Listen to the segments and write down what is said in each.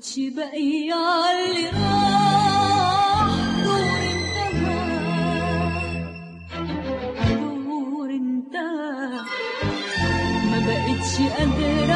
بقتش باقية عاللي راح دور انتهى دور انتهى ما بقتش قادرة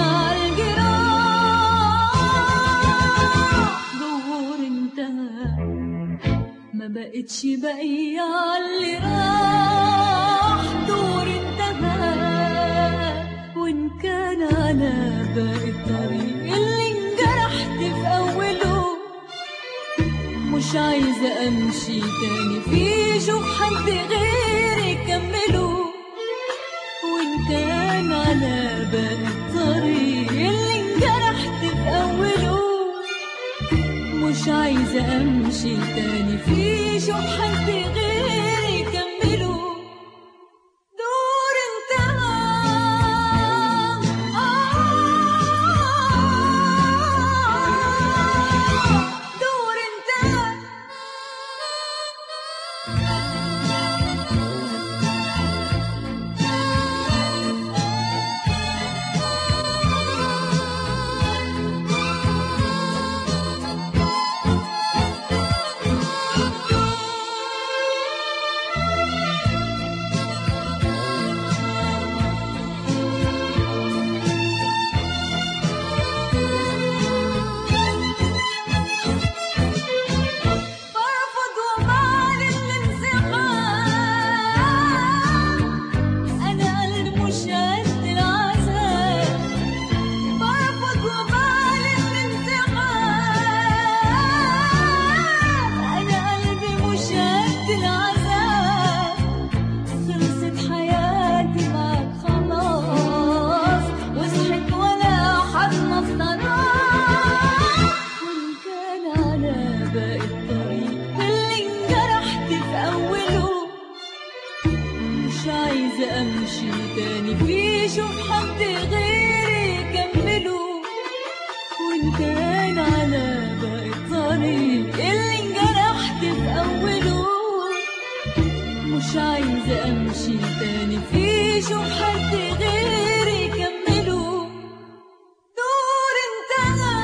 عالجراح دور انتهى ما بقتش باقية عاللي راح دور انتهى وإن كان على باقي الطريق اللي انجرحت في أوله مش عايزة أمشي تاني فيه شوف حد غيري يكمله وإن كان على باقي الطريق اللي انجرحت في أوله مش عايزة أمشي تاني فيه شوف حد غيري يكمله دور انتهى دور انتهى برفض وبعلن الانسحاب أنا قلبي مش قد العذاب برفض وبعلن الانسحاب أنا قلبي مش قد العذاب خلصت حياتي معاك خلاص وصحيت ولا حضن الطلاق وإن كان على باقي الطريق اللي انجرحت في أوله مش عايزة أمشي تاني فيه شوف حد غيري يكمله وإن كان على باقي الطريق اللي انجرحت في أوله مش عايزة أمشي تاني فيه شوف حد غيري يكمله دور انتهى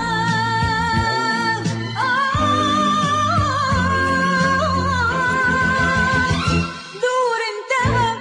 دور انتهى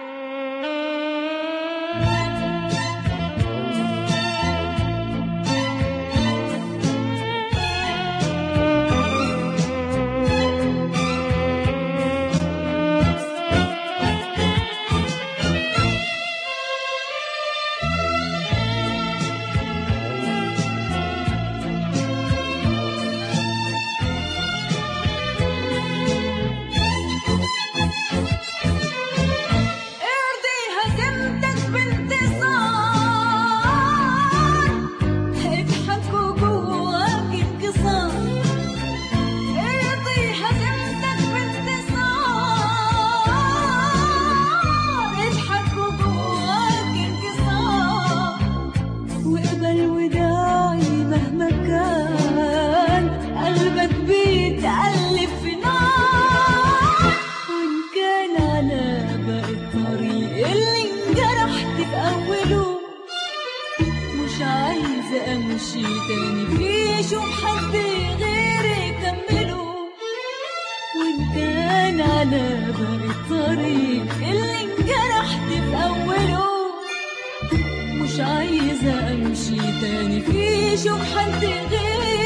ارضي هزمتك بانتصار اضحك وجواك انكسار ارضي هزمتك بانتصار اضحك وجواك انكسار واقبل وداعي مهما كان قلبك بيتألف في نار وإن كان على باقي الطريق اللي انجرحت في أوله مش عايزة أمشي تاني فيه شوف حد غيري يكمله وإن كان على باقي الطريق اللي انجرحت في أوله مش عايزة أمشي تاني فيه شوف حد غيري